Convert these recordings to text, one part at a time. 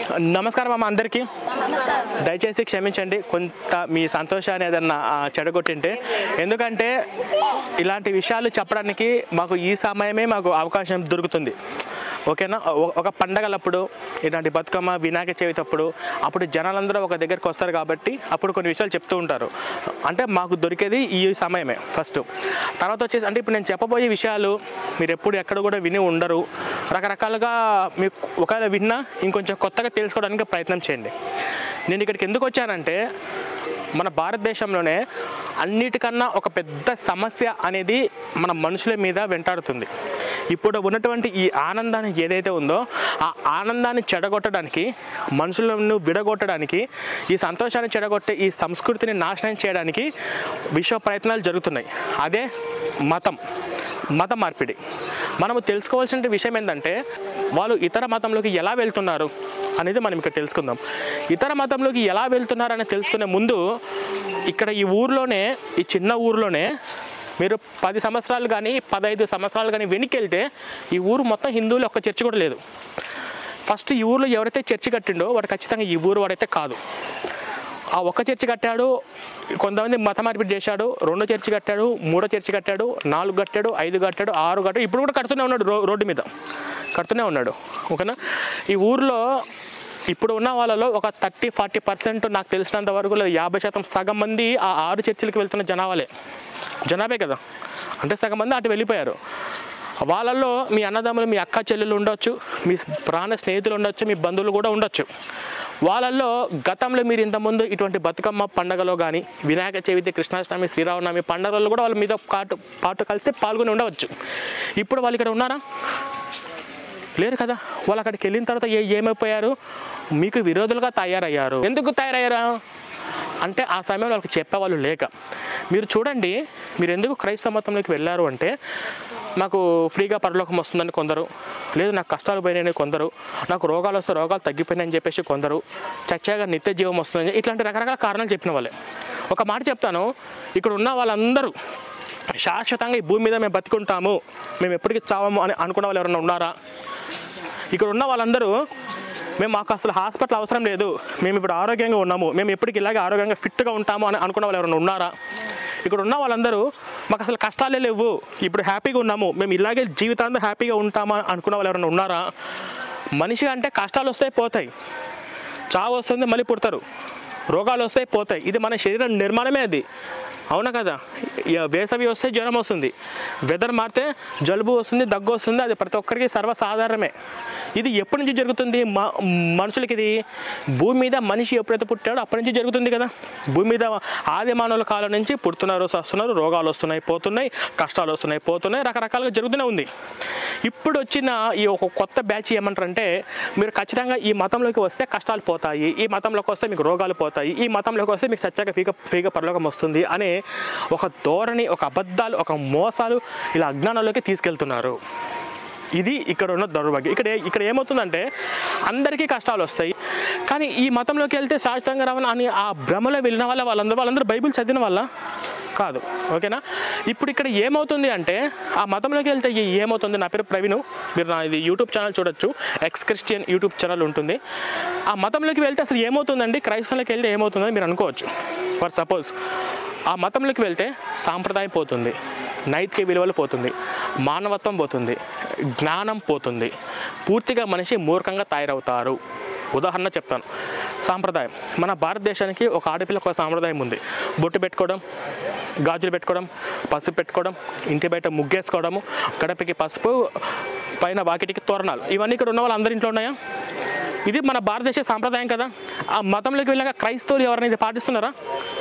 నమస్కారం అమ్మ అందరికీ దయచేసి క్షమించండి కొంత మీ సంతోషాన్ని ఏదన్నా ఆ, చెడగొట్టింటే ఎందుకంటే ఇలాంటి విషయాలు చెప్పడానికి మాకు ఈ సమయమే మాకు అవకాశం దొరుకుతుంది ఓకేనా ఒ- ఒక పండగలప్పుడు ఇలాంటి బతుకమ్మ వినాయక చవితి అప్పుడు అప్పుడు జనాలందరూ ఒక దగ్గరికి వస్తారు కాబట్టి అప్పుడు కొన్ని విషయాలు చెప్తూ ఉంటారు అంటే మాకు దొరికేది ఈ సమయమే ఫస్ట్ తర్వాత వచ్చేసి అంటే ఇప్పుడు నేను చెప్పబోయే విషయాలు మీరు ఎప్పుడు ఎక్కడ కూడా విని ఉండరు రకరకాలుగా మీకు ఒకవేళ విన్నా ఇంకొంచెం కొత్తగా తెలుసుకోవడానికి ప్రయత్నం చేయండి నేను ఇక్కడికి ఎందుకు వచ్చానంటే మన భారతదేశంలోనే అన్నిటికన్నా ఒక పెద్ద సమస్య అనేది మన మనుషుల మీద వెంటాడుతుంది ఇప్పుడు ఉన్నటువంటి ఈ ఆనందాన్ని ఏదైతే ఉందో ఆ ఆనందాన్ని చెడగొట్టడానికి మనుషులను విడగొట్టడానికి ఈ సంతోషాన్ని చెడగొట్టే ఈ సంస్కృతిని నాశనం చేయడానికి విశ్వ ప్రయత్నాలు జరుగుతున్నాయి అదే మతం మత మార్పిడి మనము తెలుసుకోవాల్సిన విషయం ఏంటంటే వాళ్ళు ఇతర మతంలోకి ఎలా వెళ్తున్నారు అనేది మనం ఇక్కడ తెలుసుకుందాం ఇతర మతంలోకి ఎలా వెళ్తున్నారు అని తెలుసుకునే ముందు ఇక్కడ ఈ ఊర్లోనే ఈ చిన్న ఊర్లోనే మీరు పది సంవత్సరాలు కానీ పదహైదు సంవత్సరాలు కానీ వెనక్కి వెళ్తే ఈ ఊరు మొత్తం హిందువులు ఒక్క చర్చి కూడా లేదు ఫస్ట్ ఈ ఊర్లో ఎవరైతే చర్చి కట్టిండో వాడు ఖచ్చితంగా ఈ ఊరు వాడైతే కాదు ఆ ఒక్క చర్చి కట్టాడు కొంతమంది మత మార్పిడి చేశాడు రెండో చర్చి కట్టాడు మూడో చర్చి కట్టాడు నాలుగు కట్టాడు ఐదు కట్టాడు ఆరు కట్టాడు ఇప్పుడు కూడా కడుతూనే ఉన్నాడు రో రోడ్డు మీద కడుతూనే ఉన్నాడు ఓకేనా ఈ ఊర్లో ఇప్పుడు ఉన్న వాళ్ళలో ఒక థర్టీ ఫార్టీ పర్సెంట్ నాకు తెలిసినంత వరకు లేదా యాభై శాతం సగం మంది ఆ ఆరు చర్చిలకు వెళ్తున్న జనాభాలే జనాభే కదా అంటే సగం మంది అటు వెళ్ళిపోయారు వాళ్ళల్లో మీ అన్నదమ్ములు మీ అక్క చెల్లెలు ఉండొచ్చు మీ ప్రాణ స్నేహితులు ఉండొచ్చు మీ బంధువులు కూడా ఉండొచ్చు వాళ్ళల్లో గతంలో మీరు ఇంతకుముందు ఇటువంటి బతుకమ్మ పండగలో కానీ వినాయక చవితి కృష్ణాష్టమి శ్రీరామనవమి పండగల్లో కూడా వాళ్ళ మీద పాటు పాటు కలిసి పాల్గొని ఉండవచ్చు ఇప్పుడు వాళ్ళు ఇక్కడ ఉన్నారా లేరు కదా వాళ్ళు అక్కడికి వెళ్ళిన తర్వాత ఏ ఏమైపోయారు మీకు విరోధులుగా తయారయ్యారు ఎందుకు తయారయ్యారా అంటే ఆ సమయంలో వాళ్ళకి చెప్పేవాళ్ళు లేక మీరు చూడండి మీరు ఎందుకు క్రైస్తవ మతంలోకి వెళ్ళారు అంటే నాకు ఫ్రీగా పరలోకం వస్తుందని కొందరు లేదు నాకు కష్టాలు పోయినాయని కొందరు నాకు రోగాలు వస్తే రోగాలు తగ్గిపోయినాయని చెప్పేసి కొందరు చచ్చాగా నిత్య జీవం వస్తుందని ఇట్లాంటి రకరకాల కారణాలు చెప్పిన వాళ్ళే ఒక మాట చెప్తాను ఇక్కడ ఉన్న వాళ్ళందరూ శాశ్వతంగా ఈ భూమి మీద మేము బతుకుంటాము మేము ఎప్పటికీ చావము అని అనుకున్న వాళ్ళు ఎవరైనా ఉన్నారా ఇక్కడ ఉన్న వాళ్ళందరూ మేము మాకు అసలు హాస్పిటల్ అవసరం లేదు మేము ఇప్పుడు ఆరోగ్యంగా ఉన్నాము మేము ఎప్పటికి ఇలాగే ఆరోగ్యంగా ఫిట్గా ఉంటాము అని అనుకున్న వాళ్ళు ఎవరైనా ఉన్నారా ఇక్కడ ఉన్న వాళ్ళందరూ మాకు అసలు కష్టాలే లేవు ఇప్పుడు హ్యాపీగా ఉన్నాము మేము ఇలాగే జీవితాంతం హ్యాపీగా ఉంటామా అని అనుకున్న వాళ్ళు ఎవరైనా ఉన్నారా మనిషి అంటే కష్టాలు వస్తాయి పోతాయి చావు వస్తుంది మళ్ళీ పుడతారు రోగాలు వస్తాయి పోతాయి ఇది మన శరీరం నిర్మాణమే అది అవునా కదా ఇక వేసవి వస్తే జ్వరం వస్తుంది వెదర్ మారితే జలుబు వస్తుంది దగ్గు వస్తుంది అది ప్రతి ఒక్కరికి సర్వసాధారణమే ఇది ఎప్పటి నుంచి జరుగుతుంది మ మనుషులకి ఇది భూమి మీద మనిషి ఎప్పుడైతే పుట్టాడో అప్పటి నుంచి జరుగుతుంది కదా భూమి మీద ఆది మానవుల కాలం నుంచి పుడుతున్నారు వస్తున్నారు రోగాలు వస్తున్నాయి పోతున్నాయి కష్టాలు వస్తున్నాయి పోతున్నాయి రకరకాలుగా జరుగుతూనే ఉంది ఇప్పుడు వచ్చిన ఈ ఒక కొత్త బ్యాచ్ ఏమంటారంటే మీరు ఖచ్చితంగా ఈ మతంలోకి వస్తే కష్టాలు పోతాయి ఈ మతంలోకి వస్తే మీకు రోగాలు పోతాయి ఈ మతంలోకి వస్తే మీకు చచ్చాక పీక పీక పరలోకం వస్తుంది అనే ఒక ధోరణి ఒక అబద్ధాలు ఒక మోసాలు ఇలా అజ్ఞానంలోకి తీసుకెళ్తున్నారు ఇది ఇక్కడ ఉన్న దౌర్భాగ్యం ఇక్కడ ఏ- ఇక్కడ ఏమవుతుందంటే అందరికీ కష్టాలు వస్తాయి కానీ ఈ మతంలోకి వెళ్తే శాశ్వతంగా రావని అని ఆ భ్రమలో వెళ్ళిన వాళ్ళ వాళ్ళందరూ వాళ్ళందరూ బైబిల్ చదివిన వాళ్ళ కాదు ఓకేనా ఇప్పుడు ఇక్కడ ఏమవుతుంది అంటే ఆ మతంలోకి వెళ్తే ఏ- ఏమవుతుంది నా పేరు ప్రవీణ్ మీరు నా ఇది యూట్యూబ్ ఛానల్ చూడొచ్చు ఎక్స్ క్రిస్టియన్ యూట్యూబ్ ఛానల్ ఉంటుంది ఆ మతంలోకి వెళ్తే అసలు ఏమవుతుందండి క్రైస్తవంలోకి వెళ్తే ఏమవుతుందని మీరు అనుకోవచ్చు ఫర్ సపోజ్ ఆ మతంలోకి వెళ్తే సాంప్రదాయం పోతుంది నైతిక విలువలు పోతుంది మానవత్వం పోతుంది జ్ఞానం పోతుంది పూర్తిగా మనిషి మూర్ఖంగా తయారవుతారు ఉదాహరణ చెప్తాను సాంప్రదాయం మన భారతదేశానికి ఒక ఆడపిల్లకు ఒక సాంప్రదాయం ఉంది బొట్టు పెట్టుకోవడం గాజులు పెట్టుకోవడం పసుపు పెట్టుకోవడం ఇంటి బయట ముగ్గేసుకోవడము గడపకి పసుపు పైన వాకిటికి తోరణాలు ఇవన్నీ ఇక్కడ ఉన్న వాళ్ళు అందరి ఇంట్లో ఉన్నాయా ఇది మన భారతదేశ సాంప్రదాయం కదా ఆ మతంలోకి వెళ్ళాక క్రైస్తవులు ఎవరైనా ఇది పాటిస్తున్నారా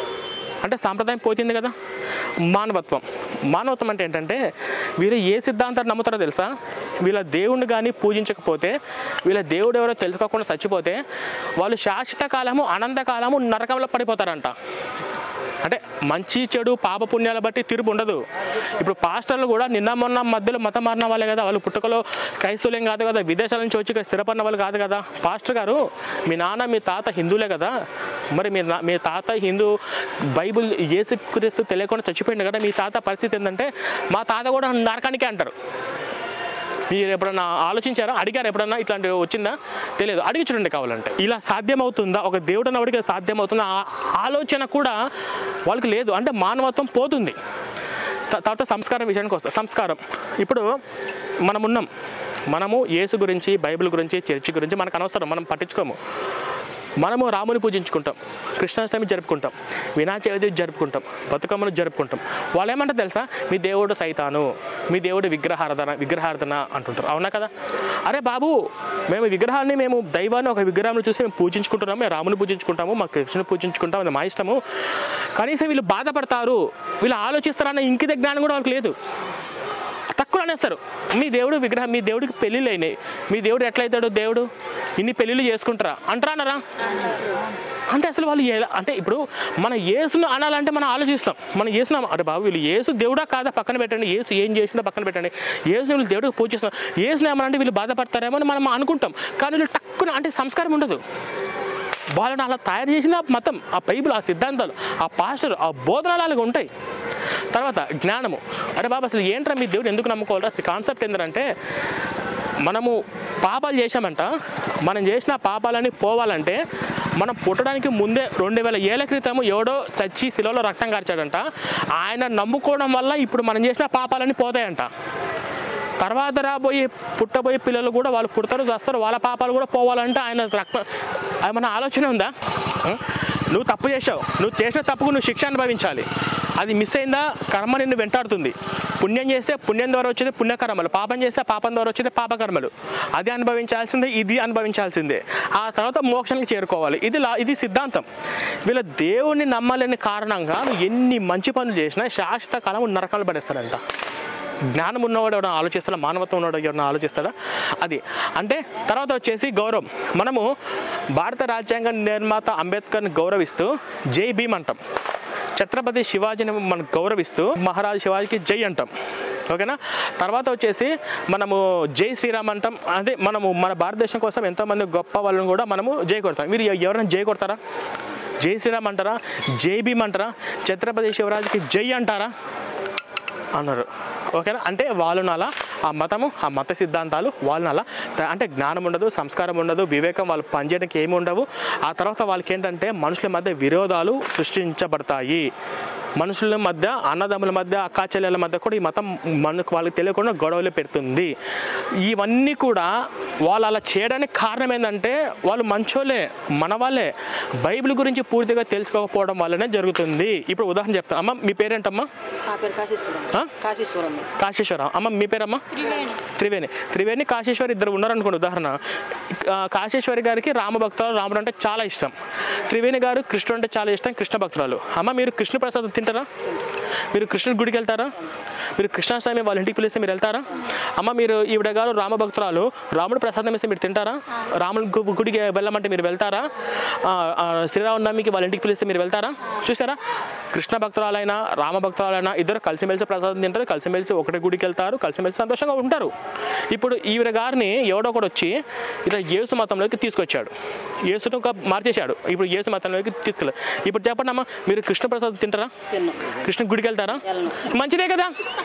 అంటే సాంప్రదాయం పోతుంది కదా మానవత్వం మానవత్వం అంటే ఏంటంటే వీళ్ళు ఏ సిద్ధాంతాన్ని నమ్ముతారో తెలుసా వీళ్ళ దేవుణ్ణి కానీ పూజించకపోతే వీళ్ళ దేవుడు ఎవరో తెలుసుకోకుండా చచ్చిపోతే వాళ్ళు శాశ్వత కాలము అనంత కాలము నరకంలో పడిపోతారంట అంటే మంచి చెడు పాప పుణ్యాల బట్టి తీర్పు ఉండదు ఇప్పుడు పాస్టర్లు కూడా నిన్న మొన్న మధ్యలో మతం మారిన వాళ్ళే కదా వాళ్ళు పుట్టుకలో క్రైస్తవులేం కాదు కదా విదేశాల నుంచి వచ్చి ఇక్కడ స్థిరపడిన వాళ్ళు కాదు కదా పాస్టర్ గారు మీ నాన్న మీ తాత హిందువులే కదా మరి మీ నా- మీ తాత హిందూ బైబుల్ ఏసుక్రీస్తు తెలియకుండా చచ్చిపోయింది కదా మీ తాత పరిస్థితి ఏంటంటే మా తాత కూడా నరకానికే అంటారు మీరు ఎప్పుడన్నా ఆలోచించారా అడిగారు ఎప్పుడన్నా ఇట్లాంటి వచ్చిందా తెలియదు అడిగి చూడండి కావాలంటే ఇలా సాధ్యమవుతుందా ఒక దేవుడు అన్నవాడికి సాధ్యమవుతుందా ఆ ఆలోచన కూడా వాళ్ళకి లేదు అంటే మానవత్వం పోతుంది త- తర్వాత సంస్కారం విషయానికి వస్తాం సంస్కారం ఇప్పుడు మనం ఉన్నాం మనము యేసు గురించి బైబిల్ గురించి చర్చి గురించి మనకు అనవసరం మనం పట్టించుకోము మనము రాముని పూజించుకుంటాం కృష్ణాష్టమి జరుపుకుంటాం వినాయక చవితి జరుపుకుంటాం బతుకమ్మను జరుపుకుంటాం వాళ్ళు ఏమంటారు తెలుసా మీ దేవుడు సైతాను మీ దేవుడు విగ్రహారాధన విగ్రహారాధన అంటుంటారు అవునా కదా అరే బాబు మేము విగ్రహాన్ని మేము దైవాన్ని ఒక విగ్రహాన్ని చూసి మేము పూజించుకుంటున్నాము మేము రాముని పూజించుకుంటాము మా కృష్ణుని పూజించుకుంటాము అది మా ఇష్టము కనీసం వీళ్ళు బాధపడతారు వీళ్ళు ఆలోచిస్తారన్న ఇంకిత జ్ఞానం కూడా వాళ్ళకి లేదు తక్కువ అనేస్తారు మీ దేవుడు విగ్రహం మీ దేవుడికి పెళ్ళిళ్ళు అయినాయి మీ దేవుడు ఎట్లయితాడు దేవుడు ఇన్ని పెళ్ళిళ్ళు చేసుకుంటారా అంటారా అనరా అంటే అసలు వాళ్ళు ఎలా అంటే ఇప్పుడు మన యేసును అనాలంటే మనం ఆలోచిస్తాం మనం యేసునాం అరే బాబు వీళ్ళు యేసు దేవుడా కాదా పక్కన పెట్టండి యేసు ఏం చేసిందో పక్కన పెట్టండి యేసుని వీళ్ళు దేవుడికి పూజిస్తాం యేసుని ఏమనంటే వీళ్ళు బాధపడతారేమో అని మనం అనుకుంటాం కానీ వీళ్ళు టక్కున అంటే సంస్కారం ఉండదు వాళ్ళని అలా తయారు చేసిన మతం ఆ బైబిల్ ఆ సిద్ధాంతాలు ఆ పాస్టర్ ఆ బోధనలు అలాగ ఉంటాయి తర్వాత జ్ఞానము అరే బాబా అసలు ఏంట్రా మీ దేవుడు ఎందుకు నమ్ముకోవాలరా అసలు కాన్సెప్ట్ ఏంటంటే మనము పాపాలు చేశామంట మనం చేసిన పాపాలని పోవాలంటే మనం పుట్టడానికి ముందే రెండు వేల ఏళ్ళ క్రితం ఎవడో చచ్చి శిలలో రక్తం కార్చాడంట ఆయన నమ్ముకోవడం వల్ల ఇప్పుడు మనం చేసిన పాపాలని పోతాయంట తర్వాత రాబోయే పుట్టబోయే పిల్లలు కూడా వాళ్ళు పుడతారు చేస్తారు వాళ్ళ పాపాలు కూడా పోవాలంటే ఆయన రక్త ఏమైనా ఆలోచన ఉందా ఆ? నువ్వు తప్పు చేసావు నువ్వు చేసిన తప్పుకు నువ్వు శిక్ష అనుభవించాలి అది మిస్ అయిందా కర్మ నిన్ను వెంటాడుతుంది పుణ్యం చేస్తే పుణ్యం ద్వారా వచ్చేది పుణ్యకర్మలు పాపం చేస్తే పాపం ద్వారా వచ్చేది పాపకర్మలు అది అనుభవించాల్సిందే ఇది అనుభవించాల్సిందే ఆ తర్వాత మోక్షానికి చేరుకోవాలి ఇది లా ఇది సిద్ధాంతం వీళ్ళ దేవుణ్ణి నమ్మలేని కారణంగా నువ్వు ఎన్ని మంచి పనులు చేసినా శాశ్వత కాలం నరకాలు పడేస్తారంట జ్ఞానం ఉన్నవాడు ఎవరైనా ఆలోచిస్తాడా మానవత్వం ఉన్నవాడు ఎవరైనా ఆలోచిస్తాడా అది అంటే తర్వాత వచ్చేసి గౌరవం మనము భారత రాజ్యాంగ నిర్మాత అంబేద్కర్ని గౌరవిస్తూ జై భీమ్ అంటాం ఛత్రపతి శివాజీని మనం గౌరవిస్తూ మహారాజు శివాజీకి జై అంటాం ఓకేనా తర్వాత వచ్చేసి మనము జై శ్రీరామ్ అంటాం అదే మనము మన భారతదేశం కోసం ఎంతోమంది గొప్ప వాళ్ళని కూడా మనము జై కొడతాం మీరు ఎవరైనా జై కొడతారా జై శ్రీరామ్ అంటారా జై భీమ్ అంటారా ఛత్రపతి శివరాజుకి జై అంటారా అన్నారు ఓకేనా అంటే వాళ్ళను అలా ఆ మతము ఆ మత సిద్ధాంతాలు వాళ్ళని అలా త- అంటే జ్ఞానం ఉండదు సంస్కారం ఉండదు వివేకం వాళ్ళు పనిచేయడానికి ఏమి ఉండవు ఆ తర్వాత వాళ్ళకి ఏంటంటే మనుషుల మధ్య విరోధాలు సృష్టించబడతాయి మనుషుల మధ్య అన్నదమ్ముల మధ్య అక్కా చెల్లెల మధ్య కూడా ఈ మతం మనకు వాళ్ళకి తెలియకుండా గొడవలు పెడుతుంది ఇవన్నీ కూడా వాళ్ళు అలా చేయడానికి కారణం ఏంటంటే వాళ్ళు మంచోళ్ళే మన వాళ్ళే బైబిల్ గురించి పూర్తిగా తెలుసుకోకపోవడం వల్లనే జరుగుతుంది ఇప్పుడు ఉదాహరణ చెప్తాను అమ్మ మీ పేరేంటమ్మా నా పేరు కాశీశ్వరం ఆ? కాశీశ్వరం కాశేశ్వరం అమ్మ మీ పేరమ్మా త్రివేణి త్రివేణి కాశేశ్వరి ఇద్దరు ఉన్నారనుకోండి ఉదాహరణ ఆ, కాశేశ్వరి గారికి రామభక్తురాలు రాముడు అంటే చాలా ఇష్టం త్రివేణి గారు కృష్ణుడు అంటే చాలా ఇష్టం కృష్ణ భక్తురాలు అమ్మ మీరు కృష్ణ ప్రసాదం తింటారా మీరు కృష్ణుడి గుడికి వెళ్తారా మీరు కృష్ణాష్టమి వాళ్ళ ఇంటికి పిలిస్తే మీరు వెళ్తారా అమ్మ మీరు ఈవిడ గారు రామభక్తురాలు రాముడు ప్రసాదం ఇస్తే మీరు తింటారా రాముడి గు- గుడికి వెళ్ళమంటే మీరు వెళ్తారా ఆ, ఆ, శ్రీరామనవమికి వాళ్ళ ఇంటికి పిలిస్తే మీరు వెళ్తారా చూసారా కృష్ణ భక్తురాలైనా రామ భక్తురాలైనా ఇద్దరు కలిసిమెలిసి ప్రసాదం తింటారు కలిసిమెలిసి ఒకటి గుడికి వెళ్తారు కలిసిమెలిసి సంతోషంగా ఉంటారు ఇప్పుడు ఈవిడ గారిని ఎవడో ఒకడు వచ్చి ఇట్లా యేసు మతంలోకి తీసుకొచ్చాడు యేసును ఒక మార్చేశాడు ఇప్పుడు యేసు మతంలోకి తీసుకెళ్ళారు ఇప్పుడు చెప్పండి అమ్మా మీరు కృష్ణ ప్రసాదం తింటారా తిన్నాం కృష్ణ గుడికి వెళ్తారా వెళ్ళను మంచిదే కదా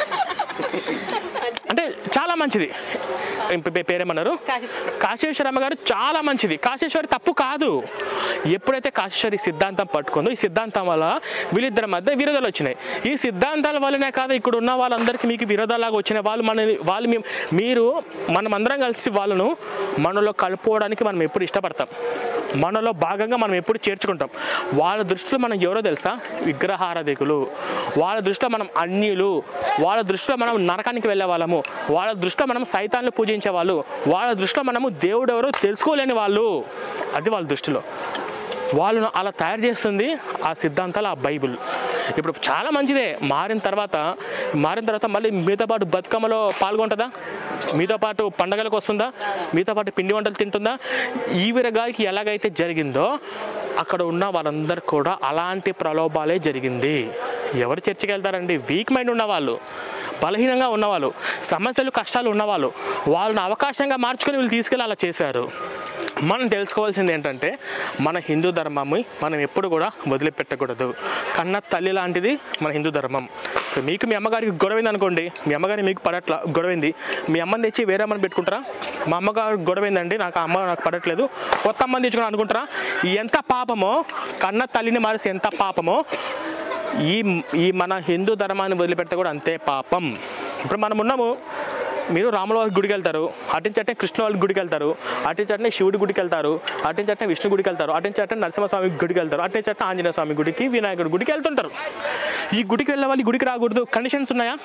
అంటే చాలా మంచిది ఏం పే- పేరేమన్నారు కాశీశ్వరం కాశేశ్వరమ్మ గారు చాలా మంచిది కాశేశ్వరి తప్పు కాదు ఎప్పుడైతే కాశేశ్వరి సిద్ధాంతం పట్టుకుందో ఈ సిద్ధాంతం వల్ల వీళ్ళిద్దరి మధ్య విరోధాలు వచ్చినాయి ఈ సిద్ధాంతాల వల్లనే కాదు ఇక్కడ ఉన్న వాళ్ళందరికీ మీకు విరోధాలాగా వచ్చిన వాళ్ళు మన వాళ్ళు మేము మీరు మనం అందరం కలిసి వాళ్ళను మనలో కలుపుకోవడానికి మనం ఎప్పుడు ఇష్టపడతాం మనలో భాగంగా మనం ఎప్పుడు చేర్చుకుంటాం వాళ్ళ దృష్టిలో మనం ఎవరో తెలుసా విగ్రహారాధికులు వాళ్ళ దృష్టిలో మనం అన్యులు వాళ్ళ దృష్టిలో మనం నరకానికి వెళ్ళే వాళ్ళము వాళ్ళ దృష్టిలో మనం సైతాన్ని పూజించే వాళ్ళు వాళ్ళ దృష్టిలో మనము దేవుడు ఎవరో తెలుసుకోలేని వాళ్ళు అది వాళ్ళ దృష్టిలో వాళ్ళను అలా తయారు చేస్తుంది ఆ సిద్ధాంతాలు ఆ బైబిల్ ఇప్పుడు చాలా మంచిదే మారిన తర్వాత మారిన తర్వాత మళ్ళీ మీతో పాటు బతుకమ్మలో పాల్గొంటుందా మీతో పాటు పండగలకు వస్తుందా మీతో పాటు పిండి వంటలు తింటుందా ఈవిర గారికి ఎలాగైతే జరిగిందో అక్కడ ఉన్న వాళ్ళందరూ కూడా అలాంటి ప్రలోభాలే జరిగింది ఎవరు చర్చికి వెళ్తారండి వీక్ మైండ్ ఉన్నవాళ్ళు బలహీనంగా ఉన్నవాళ్ళు సమస్యలు కష్టాలు ఉన్నవాళ్ళు వాళ్ళని అవకాశంగా మార్చుకొని వీళ్ళు తీసుకెళ్ళి అలా చేశారు మనం తెలుసుకోవాల్సింది ఏంటంటే మన హిందూ ధర్మము మనం ఎప్పుడు కూడా వదిలిపెట్టకూడదు కన్న తల్లి లాంటిది మన హిందూ ధర్మం ఇప్పుడు మీకు మీ అమ్మగారికి గొడవైంది అనుకోండి మీ అమ్మగారి మీకు పడట్ల గొడవైంది మీ అమ్మని తెచ్చి వేరే అమ్మని పెట్టుకుంటారా మా అమ్మగారు గొడవైందండి నాకు ఆ అమ్మ నాకు పడట్లేదు కొత్త అమ్మని తెచ్చుకుని అనుకుంటారా ఎంత పాపమో కన్న తల్లిని మారిసి ఎంత పాపమో ఈ ఈ మన హిందూ ధర్మాన్ని వదిలిపెడితే కూడా అంతే పాపం ఇప్పుడు మనం ఉన్నాము మీరు రాముల వారి గుడికి వెళ్తారు అటించట్టే కృష్ణ వాళ్ళ గుడికి వెళ్తారు అటించట్టే శివుడి గుడికి వెళ్తారు అటించట్టే విష్ణు గుడికి వెళ్తారు అటించట్టే నరసింహస్వామి గుడికి వెళ్తారు అటించట్టే ఆంజనేయ స్వామి గుడికి వినాయకుడి గుడికి వెళ్తుంటారు ఈ గుడికి వెళ్ళే వాళ్ళు ఈ గుడికి రాకూడదు కండిషన్స్ ఉన్నాయా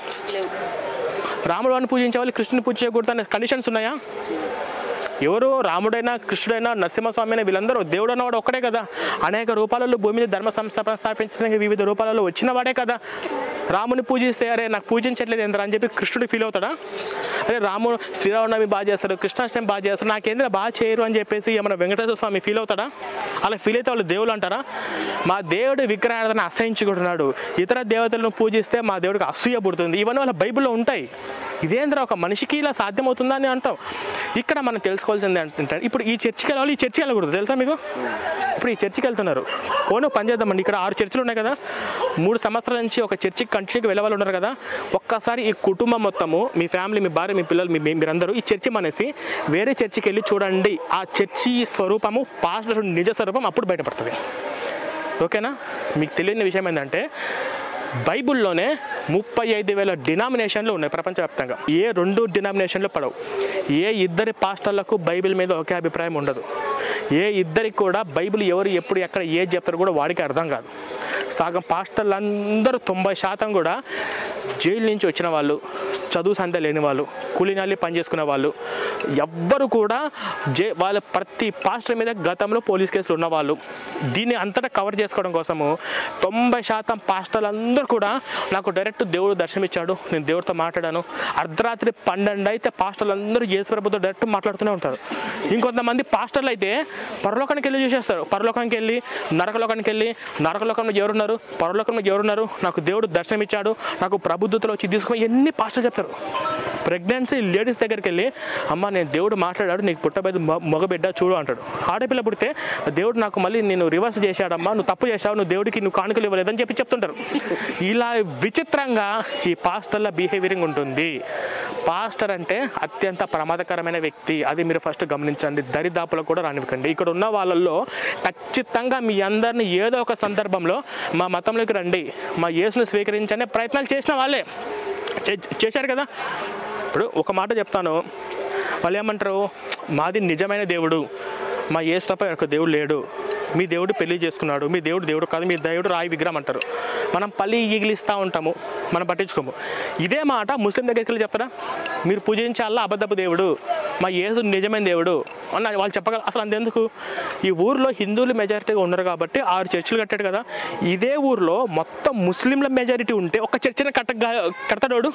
రాముడు వారిని పూజించే వాళ్ళు కృష్ణుని పూజ చేయకూడదు అనే కండిషన్స్ ఉన్నాయా ఎవరు రాముడైనా కృష్ణుడైనా నరసింహస్వామి అయినా వీళ్ళందరూ దేవుడు అన్నవాడు ఒక్కడే కదా అనేక రూపాలలో భూమి మీద ధర్మ సంస్థాపన స్థాపించడానికి వివిధ రూపాలలో వచ్చిన వాడే కదా రాముని పూజిస్తే అరే నాకు పూజించట్లేదు ఏంద్రా అని చెప్పి కృష్ణుడు ఫీల్ అవుతాడా అరే రాముడు శ్రీరామనవమి బాగా చేస్తారు కృష్ణాష్టమి బాగా చేస్తారు నాకేంద్ర బాగా చేయరు అని చెప్పేసి ఏమైనా వెంకటేశ్వర స్వామి ఫీల్ అవుతాడా అలా ఫీల్ అయితే వాళ్ళు దేవుళ్ళు అంటారా మా దేవుడు విగ్రహారాధన అసహించుకుంటున్నాడు ఇతర దేవతలను పూజిస్తే మా దేవుడికి అసూయ పుడుతుంది ఇవన్నీ వాళ్ళ బైబిల్లో ఉంటాయి ఇదేంద్ర ఒక మనిషికి ఇలా సాధ్యమవుతుందా అని అంటాం ఇక్కడ మనం తెలుసుకోవాల్సింది ఏంటంటే ఇప్పుడు ఈ చర్చికి వెళ్ళాలి ఈ చర్చికి వెళ్ళకూడదు తెలుసా మీకు ఇప్పుడు ఈ చర్చికి వెళ్తున్నారు పోనీ పని చేద్దామండి ఇక్కడ ఆరు చర్చిలు ఉన్నాయి కదా మూడు సంవత్సరాల నుంచి ఒక చర్చికి కంటిన్యూగా వెళ్ళే వాళ్ళు ఉన్నారు కదా ఒక్కసారి ఈ కుటుంబం మొత్తము మీ ఫ్యామిలీ మీ భార్య మీ పిల్లలు మీ మీ- మీరందరూ ఈ చర్చి మానేసి వేరే చర్చికి వెళ్ళి చూడండి ఆ చర్చి స్వరూపము పాస్టర్ నిజ స్వరూపం అప్పుడు బయటపడుతుంది ఓకేనా మీకు తెలియని విషయం ఏంటంటే బైబిల్లోనే ముప్పై ఐదు వేల డినామినేషన్లు ఉన్నాయి ప్రపంచవ్యాప్తంగా ఏ రెండు డినామినేషన్లు పడవు ఏ ఇద్దరి పాస్టర్లకు బైబిల్ మీద ఒకే అభిప్రాయం ఉండదు ఏ ఇద్దరికి కూడా బైబిల్ ఎవరు ఎప్పుడు ఎక్కడ ఏది చెప్తారో కూడా వాడికి అర్థం కాదు సగం పాస్టర్లు అందరూ తొంభై శాతం కూడా జైలు నుంచి వచ్చిన వాళ్ళు చదువు సంధ్య లేని వాళ్ళు కూలినాలి పని చేసుకునే వాళ్ళు ఎవ్వరు కూడా జే వాళ్ళ ప్రతి పాస్టర్ మీద గతంలో పోలీస్ కేసులు ఉన్నవాళ్ళు దీన్ని అంతటా కవర్ చేసుకోవడం కోసము తొంభై శాతం పాస్టర్లు అందరూ కూడా నాకు డైరెక్ట్ దేవుడు దర్శనమిచ్చాడు నేను దేవుడితో మాట్లాడాను అర్ధరాత్రి పన్నెండు అయితే పాస్టర్లు అందరూ యేసు ప్రభుతో డైరెక్ట్ మాట్లాడుతూనే ఉంటారు ఇంకొంతమంది పాస్టర్లు అయితే పరలోకానికి వెళ్ళి చూసేస్తారు పరలోకానికి వెళ్ళి నరకలోకానికి వెళ్ళి నరకలోకంలో ఎవరున్నారు పరలోకంలో ఎవరున్నారు నాకు దేవుడు దర్శనం ఇచ్చాడు నాకు ప్రబుద్ధతలో వచ్చి తీసుకుని ఎన్ని పాస్టర్లు చెప్తారు ప్రెగ్నెన్సీ లేడీస్ దగ్గరికి వెళ్ళి అమ్మ నేను దేవుడు మాట్లాడాడు నీకు పుట్టబోయేది మొ- మగబిడ్డ చూడు అంటాడు ఆడపిల్ల పుడితే దేవుడు నాకు మళ్ళీ నేను రివర్స్ చేశాడమ్మా నువ్వు తప్పు చేశావు నువ్వు దేవుడికి నువ్వు కానుకలు ఇవ్వలేదని చెప్పి చెప్తుంటారు ఇలా విచిత్రంగా ఈ పాస్టర్ల బిహేవియరింగ్ ఉంటుంది పాస్టర్ అంటే అత్యంత ప్రమాదకరమైన వ్యక్తి అది మీరు ఫస్ట్ గమనించండి దరిదాపులకు కూడా రానివ్వకండి ఇక్కడ ఉన్న వాళ్ళల్లో ఖచ్చితంగా మీ అందరిని ఏదో ఒక సందర్భంలో మా మతంలోకి రండి మా యేసును స్వీకరించనే ప్రయత్నాలు చేసిన వాళ్ళే చే- చేశారు కదా ఇప్పుడు ఒక మాట చెప్తాను వాళ్ళు ఏమంటారు మాది నిజమైన దేవుడు మా యేసు తప్ప ఒక దేవుడు లేడు మీ దేవుడు పెళ్లి చేసుకున్నాడు మీ దేవుడు దేవుడు కాదు మీ దేవుడు రాయి విగ్రహం అంటారు మనం పల్లి ఈగిలిస్తూ ఉంటాము మనం పట్టించుకోము ఇదే మాట ముస్లిం దగ్గరికి వెళ్ళి చెప్తారా మీరు పూజించాలా అబద్ధపు దేవుడు మా యేసు నిజమైన దేవుడు అన్న వాళ్ళు చెప్పగల అసలు అంతెందుకు ఈ ఊర్లో హిందువులు మెజారిటీగా ఉన్నారు కాబట్టి ఆరు చర్చిలు కట్టాడు కదా ఇదే ఊర్లో మొత్తం ముస్లింల మెజారిటీ ఉంటే ఒక చర్చని కట్ట కడతాడు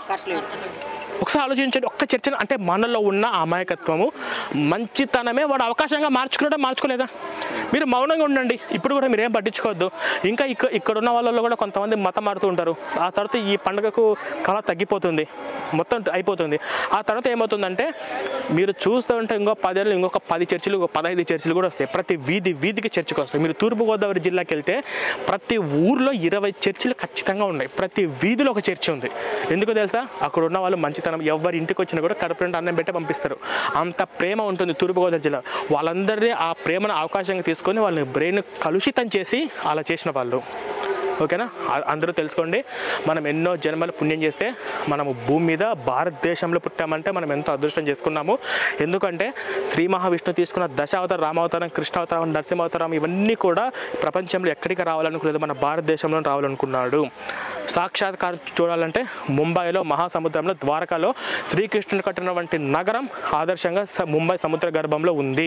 ఒకసారి ఆలోచించండి ఒక్క చర్చ అంటే మనలో ఉన్న అమాయకత్వము మంచితనమే వాడు అవకాశంగా మార్చుకున్నాడా మార్చుకోలేదా మీరు మౌనంగా ఉండండి ఇప్పుడు కూడా మీరేం పట్టించుకోవద్దు ఇంకా ఇక్కడ ఇక్కడ ఉన్న వాళ్ళలో కూడా కొంతమంది మతం మారుతూ ఉంటారు ఆ తర్వాత ఈ పండుగకు కళ తగ్గిపోతుంది మొత్తం అయిపోతుంది ఆ తర్వాత ఏమవుతుందంటే మీరు చూస్తూ ఉంటే ఇంకో పదేళ్ళు ఇంకొక పది చర్చిలు ఇంకో పదహైదు చర్చిలు కూడా వస్తాయి ప్రతి వీధి వీధికి చర్చికి వస్తాయి మీరు తూర్పుగోదావరి జిల్లాకి వెళ్తే ప్రతి ఊర్లో ఇరవై చర్చిలు ఖచ్చితంగా ఉన్నాయి ప్రతి వీధిలో ఒక చర్చి ఉంది ఎందుకు తెలుసా అక్కడ ఉన్న వాళ్ళు మంచితనం ఎవరి ఇంటికి వచ్చినా కూడా కడుపు నిండా అన్నం పెట్టి పంపిస్తారు అంత ప్రేమ ఉంటుంది తూర్పుగోదావరి జిల్లా వాళ్ళందరినీ ఆ ప్రేమను అవకాశంగా తీసుకొని వాళ్ళని బ్రెయిన్ కలుషితం చేసి అలా చేసిన వాళ్ళు ఓకేనా ఆ- అందరూ తెలుసుకోండి మనం ఎన్నో జన్మలు పుణ్యం చేస్తే మనము భూమి మీద భారతదేశంలో పుట్టామంటే మనం ఎంతో అదృష్టం చేసుకున్నాము ఎందుకంటే శ్రీ మహావిష్ణువు తీసుకున్న దశావతారం రామావతారం కృష్ణావతారం నరసింహావతారం ఇవన్నీ కూడా ప్రపంచంలో ఎక్కడికి రావాలనుకోలేదు మన భారతదేశంలో రావాలనుకున్నాడు సాక్షాత్కారం చూడాలంటే ముంబైలో మహాసముద్రంలో ద్వారకాలో శ్రీకృష్ణుడు కట్టినటువంటి నగరం ఆదర్శంగా స- ముంబై సముద్ర గర్భంలో ఉంది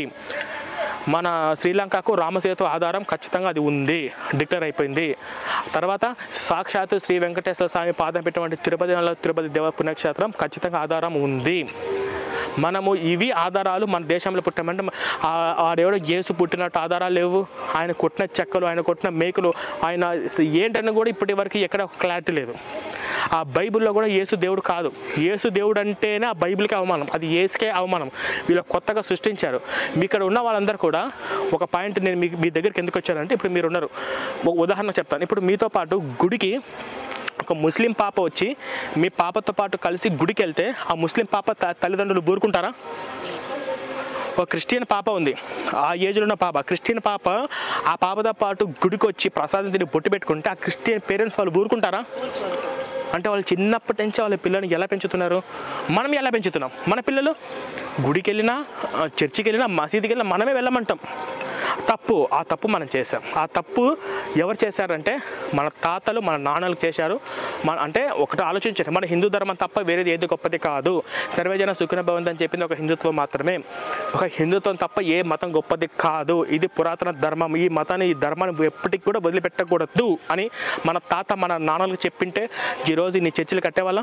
మన శ్రీలంకకు రామసేతు ఆధారం ఖచ్చితంగా అది ఉంది డిక్లేర్ అయిపోయింది తర్వాత సాక్షాత్ శ్రీ వెంకటేశ్వర స్వామి పాదం పెట్టినటువంటి తిరుపతిలో తిరుపతి దేవ పుణ్యక్షేత్రం ఖచ్చితంగా ఆధారం ఉంది మనము ఇవి ఆధారాలు మన దేశంలో పుట్టామంటే ఆ- ఆడెవడో యేసు పుట్టినట్టు ఆధారాలు లేవు ఆయన కొట్టిన చెక్కలు ఆయన కొట్టిన మేకులు ఆయన ఏంటని కూడా ఇప్పటి వరకు ఎక్కడ క్లారిటీ లేదు ఆ బైబిల్లో కూడా యేసు దేవుడు కాదు యేసు దేవుడు అంటేనే ఆ బైబిల్కి అవమానం అది యేసుకే అవమానం వీళ్ళు కొత్తగా సృష్టించారు మీ ఇక్కడ ఉన్న వాళ్ళందరూ కూడా ఒక పాయింట్ నేను మీ మీ దగ్గరికి ఎందుకు వచ్చానంటే ఇప్పుడు మీరు ఉన్నారు ఒక ఉదాహరణ చెప్తాను ఇప్పుడు మీతో పాటు గుడికి ఒక ముస్లిం పాప వచ్చి మీ పాపతో పాటు కలిసి గుడికి వెళ్తే ఆ ముస్లిం పాప త- తల్లిదండ్రులు ఊరుకుంటారా ఒక క్రిస్టియన్ పాప ఉంది ఆ ఏజ్లో ఉన్న పాప క్రిస్టియన్ పాప ఆ పాపతో పాటు గుడికి వచ్చి ప్రసాదం తిని బొట్టు పెట్టుకుంటే ఆ క్రిస్టియన్ పేరెంట్స్ వాళ్ళు ఊరుకుంటారా అంటే వాళ్ళు చిన్నప్పటి నుంచి వాళ్ళ పిల్లల్ని ఎలా పెంచుతున్నారు మనం ఎలా పెంచుతున్నాం మన పిల్లలు గుడికి వెళ్ళినా ఆ, చర్చికి వెళ్ళినా మసీదుకి వెళ్ళినా మనమే వెళ్ళమంటాం తప్పు ఆ తప్పు మనం చేసాం ఆ తప్పు ఎవరు చేశారంటే మన తాతలు మన నాన్నలు చేశారు మన అంటే ఒకటి ఆలోచించండి మన హిందూ ధర్మం తప్ప వేరేది ఏది గొప్పది కాదు సర్వేజన సుఖన భవంతి అని చెప్పింది ఒక హిందుత్వం మాత్రమే ఒక హిందుత్వం తప్ప ఏ మతం గొప్పది కాదు ఇది పురాతన ధర్మం ఈ మతాన్ని ఈ ధర్మాన్ని ఎప్పటికి కూడా వదిలిపెట్టకూడదు అని మన తాత మన నాన్నలకు చెప్పింటే ఈరోజు నీ చర్చిలు కట్టేవాళ్ళం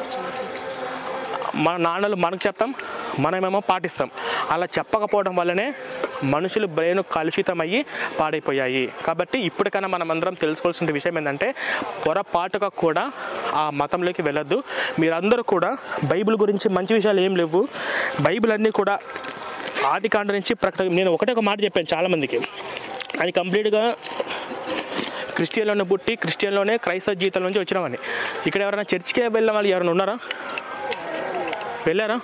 మన నాన్నలు మనకు చెప్తాం మనమేమో పాటిస్తాం అలా చెప్పకపోవడం వల్లనే మనుషులు బ్రెయిన్ కలుషితమయ్యి పాడైపోయాయి కాబట్టి ఇప్పటికైనా మనం అందరం తెలుసుకోవాల్సిన విషయం ఏంటంటే పొరపాటుగా కూడా ఆ మతంలోకి వెళ్ళొద్దు మీరందరూ కూడా బైబిల్ గురించి మంచి విషయాలు ఏం లేవు బైబిల్ అన్నీ కూడా ఆది కాండ నుంచి ప్రకట నేను ఒకటే ఒక మాట చెప్పాను చాలామందికి అది కంప్లీట్గా క్రిస్టియన్లోనే పుట్టి క్రిస్టియన్లోనే క్రైస్తవ జీవితం నుంచి వచ్చినామని ఇక్కడ ఎవరైనా చర్చికి వెళ్ళిన వాళ్ళు ఎవరైనా ఉన్నారా వెళ్ళారా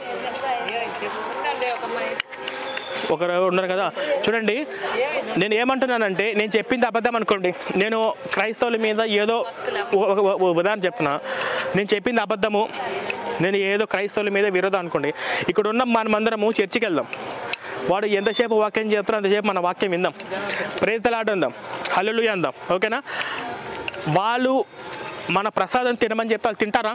ఒకరు ఉన్నారు కదా చూడండి నేను ఏమంటున్నానంటే నేను చెప్పింది అబద్ధం అనుకోండి నేను క్రైస్తవుల మీద ఏదో ఒక- ఒక- ఒక ఉదాహరణ చెప్తున్నా నేను చెప్పింది అబద్ధము నేను ఏదో క్రైస్తవుల మీద విరోధం అనుకోండి ఇక్కడ ఉన్న మనమందరము చర్చికి వెళ్దాం వాడు ఎంతసేపు వాక్యం చెప్తారో అంతసేపు మన వాక్యం విందాం ప్రేజ్ తలాట అందాం హల్లు అందాం ఓకేనా వాళ్ళు మన ప్రసాదం తినమని చెప్పి వాళ్ళు తింటారా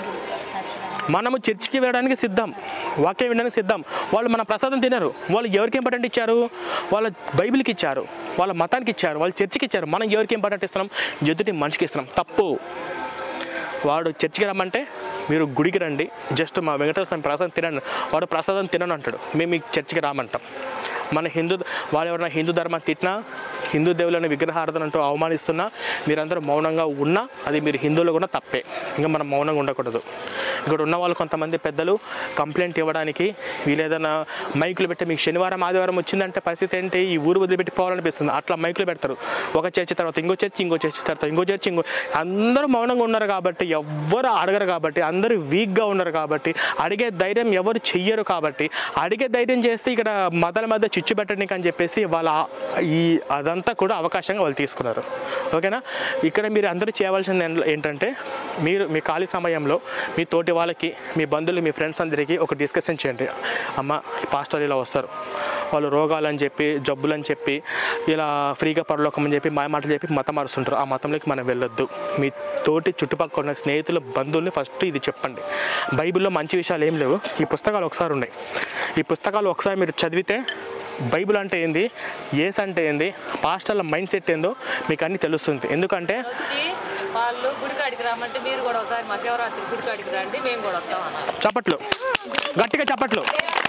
మనము చర్చికి వెళ్ళడానికి సిద్ధం వాక్యం వినడానికి సిద్ధం వాళ్ళు మన ప్రసాదం తినరు వాళ్ళు ఎవరికి ఇంపార్టెంట్ ఇచ్చారు వాళ్ళ బైబిల్కి ఇచ్చారు వాళ్ళ మతానికి ఇచ్చారు వాళ్ళ చర్చికి ఇచ్చారు మనం ఎవరికి ఇంపార్టెంట్ ఇస్తున్నాం ఎదుటి మనిషికి ఇస్తున్నాం తప్పు వాడు చర్చికి రమ్మంటే మీరు గుడికి రండి జస్ట్ మా వెంకటేశ్వర స్వామి ప్రసాదం తినండి వాడు ప్రసాదం తినను అంటాడు మేము మీకు చర్చికి రామంటాం మన హిందూ వాళ్ళు ఎవరైనా హిందూ ధర్మం తిట్టినా హిందూ దేవులను విగ్రహార్థన అంటూ అవమానిస్తున్నా మీరందరూ మౌనంగా ఉన్నా అది మీరు హిందువులు కూడా తప్పే ఇంకా మనం మౌనంగా ఉండకూడదు ఇక్కడ ఉన్న వాళ్ళు కొంతమంది పెద్దలు కంప్లైంట్ ఇవ్వడానికి వీళ్ళు ఏదైనా మైకులు పెట్టి మీకు శనివారం ఆదివారం వచ్చిందంటే పరిస్థితి ఏంటి ఈ ఊరు వదిలిపెట్టి పోవాలనిపిస్తుంది అట్లా మైకులు పెడతారు ఒక చర్చి తర్వాత ఇంకో చర్చి ఇంకో చర్చి తర్వాత ఇంకో చర్చి ఇంకో అందరూ మౌనంగా ఉన్నారు కాబట్టి ఎవ్వరు అడగరు కాబట్టి అందరూ వీక్గా ఉన్నారు కాబట్టి అడిగే ధైర్యం ఎవరు చెయ్యరు కాబట్టి అడిగే ధైర్యం చేస్తే ఇక్కడ మతాల మధ్య చిచ్చు పెట్టడానికి అని చెప్పేసి వాళ్ళ ఆ- ఈ అదంతా కూడా అవకాశంగా వాళ్ళు తీసుకున్నారు ఓకేనా ఇక్కడ మీరు అందరూ చేయవలసింది ఏంట- ఏంటంటే మీరు మీ ఖాళీ సమయంలో మీ తోటి వాళ్ళకి మీ బంధువులు మీ ఫ్రెండ్స్ అందరికీ ఒక డిస్కషన్ చేయండి అమ్మ పాస్టర్ ఇలా వస్తారు వాళ్ళు రోగాలని చెప్పి జబ్బులని చెప్పి ఇలా ఫ్రీగా పరలోకం అని చెప్పి మా మాటలు చెప్పి మతం మారుస్తుంటారు ఆ మతంలోకి మనం వెళ్ళొద్దు మీ తోటి చుట్టుపక్కల ఉన్న స్నేహితులు బంధువుల్ని ఫస్ట్ ఇది చెప్పండి బైబిల్లో మంచి విషయాలు ఏం లేవు ఈ పుస్తకాలు ఒకసారి ఉన్నాయి ఈ పుస్తకాలు ఒకసారి మీరు చదివితే బైబిల్ అంటే ఏంది ఏస్ అంటే ఏంది పాస్టర్ల మైండ్ సెట్ ఏందో మీకు అన్నీ తెలుస్తుంది ఎందుకంటే వచ్చి వాళ్ళు గుడికాడికి రమ్మంటే మీరు కూడా ఒకసారి మా శివరాత్రి గుడికాడికి రండి మేము కూడా వస్తాం అన్నారు చప్పట్లు గట్టిగా చప్పట్లు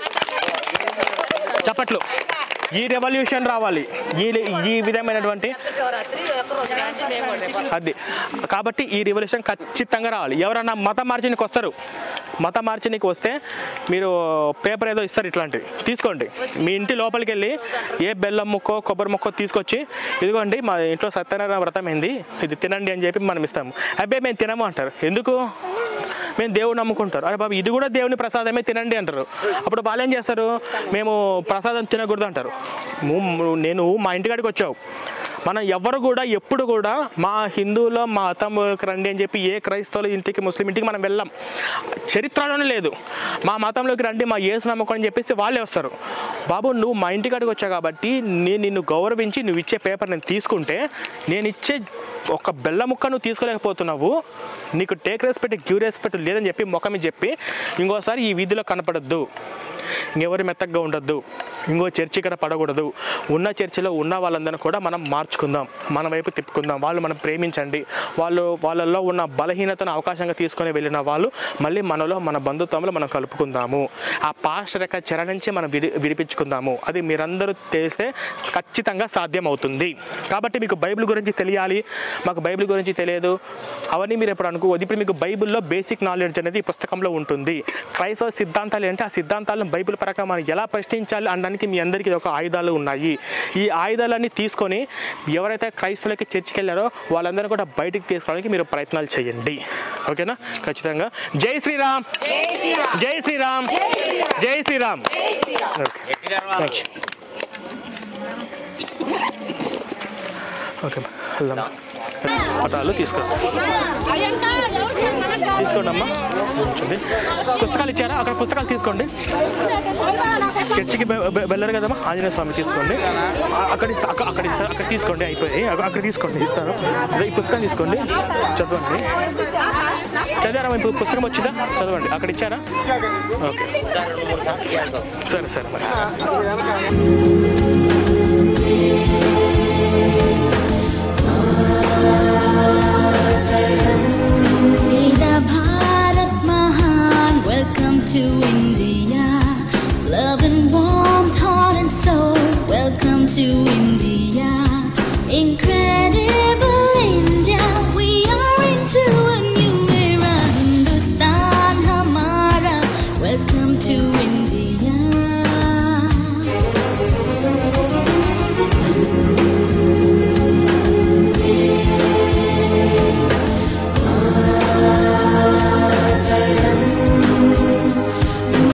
చప్పట్లు ఈ రెవల్యూషన్ రావాలి ఈ ఈ విధమైనటువంటి శివరాత్రి ఒక్క రోజు రండి మేము కూడా రేపు వస్తాం. అది కాబట్టి ఈ రివల్యూషన్ ఖచ్చితంగా రావాలి ఎవరన్నా మతం మార్చినికి వస్తారు మతం మార్చినికి వస్తే మీరు పేపర్ ఏదో ఇస్తారు ఇట్లాంటివి తీసుకోండి మీ ఇంటి లోపలికి వెళ్ళి ఏ బెల్లం ముక్కో కొబ్బరి ముక్కో తీసుకొచ్చి ఇదిగోండి మా ఇంట్లో సత్యనారాయణ వ్రతం ఏంది ఇది తినండి అని చెప్పి మనం ఇస్తాము అబ్బాయి మేము తినము అంటారు ఎందుకు మేము దేవుడు నమ్ముకుంటారు అరే బాబు ఇది కూడా దేవుని ప్రసాదమే తినండి అంటారు అప్పుడు వాళ్ళు ఏం చేస్తారు మేము ప్రసాదం తినకూడదు అంటారు ము- ము- నేను మా ఇంటికాడికి వచ్చావు మనం ఎవరు కూడా ఎప్పుడు కూడా మా హిందువులో మా మతంలోకి రండి అని చెప్పి ఏ క్రైస్తవుల ఇంటికి ముస్లిం ఇంటికి మనం వెళ్ళాం చరిత్రలోనే లేదు మా మతంలోకి రండి మా ఏసు నమ్మకం అని చెప్పేసి వాళ్ళే వస్తారు బాబు నువ్వు మా ఇంటికాడికి వచ్చావు కాబట్టి నేను నిన్ను గౌరవించి నువ్వు ఇచ్చే పేపర్ నేను తీసుకుంటే నేను ఇచ్చే ఒక బెల్ల ముక్క నువ్వు తీసుకోలేకపోతున్నావు నీకు టేక్ రెస్పెక్ట్ గివ్ రెస్పెక్ట్ లేదని చెప్పి ముఖం మీద చెప్పి ఇంకోసారి ఈ వీధిలో కనపడద్దు ఇంకెవరు మెత్తగా ఉండొద్దు ఇంకో చర్చి ఇక్కడ పడకూడదు ఉన్న చర్చిలో ఉన్న వాళ్ళందరినీ కూడా మనం మార్చుకుందాం మన వైపు తిప్పుకుందాం వాళ్ళు మనం ప్రేమించండి వాళ్ళు వాళ్ళల్లో ఉన్న బలహీనతను అవకాశంగా తీసుకొని వెళ్ళిన వాళ్ళు మళ్ళీ మనలో మన బంధుత్వంలో మనం కలుపుకుందాము ఆ పాస్టర్ యొక్క చెర నుంచి మనం విడి విడిపించుకుందాము అది మీరందరూ తెలిస్తే ఖచ్చితంగా సాధ్యం అవుతుంది కాబట్టి మీకు బైబిల్ గురించి తెలియాలి మాకు బైబిల్ గురించి తెలియదు అవన్నీ మీరు ఎప్పుడు అనుకోవద్దు ఇప్పుడు మీకు బైబిల్లో బేసిక్ నాలెడ్జ్ అనేది ఈ పుస్తకంలో ఉంటుంది క్రైస్తవ సిద్ధాంతాలు ఏంటి ఆ సిద్ధాంతాలను బైబిల్ ప్రకారం మనం ఎలా ప్రశ్నించాలి అనడానికి మీ అందరికీ ఒక ఆయుధాలు ఉన్నాయి ఈ ఆయుధాలన్నీ తీసుకొని ఎవరైతే క్రైస్తవులకి చర్చికి వెళ్ళారో వాళ్ళందరూ కూడా బయటికి తీసుకోవడానికి మీరు ప్రయత్నాలు చేయండి ఓకేనా ఖచ్చితంగా జై శ్రీరామ్ జై శ్రీరామ్ జై Sriram okay thank you okay వెళ్దాం పటాలు తీసుకోండి తీసుకోండి అమ్మా చూడండి పుస్తకాలు ఇచ్చారా అక్కడ పుస్తకాలు తీసుకోండి చర్చికి వె- వె- వెళ్ళరు కదమ్మా ఆంజనేయ స్వామి తీసుకోండి ఆ- అక్కడ ఇస్తా అక్క- అక్కడ ఇస్తారు అక్కడ తీసుకోండి అయిపోయి అక్కడ అక్కడ తీసుకోండి ఇస్తారు అదే ఈ పుస్తకం తీసుకోండి చదవండి చదివారా ఇప్పుడు పుస్తకం వచ్చిందా చదవండి అక్కడ ఇచ్చారా ఓకే సరే సరే మరి Veda Bharat Mahan, welcome to India. Love and warmth, heart and soul, welcome to India.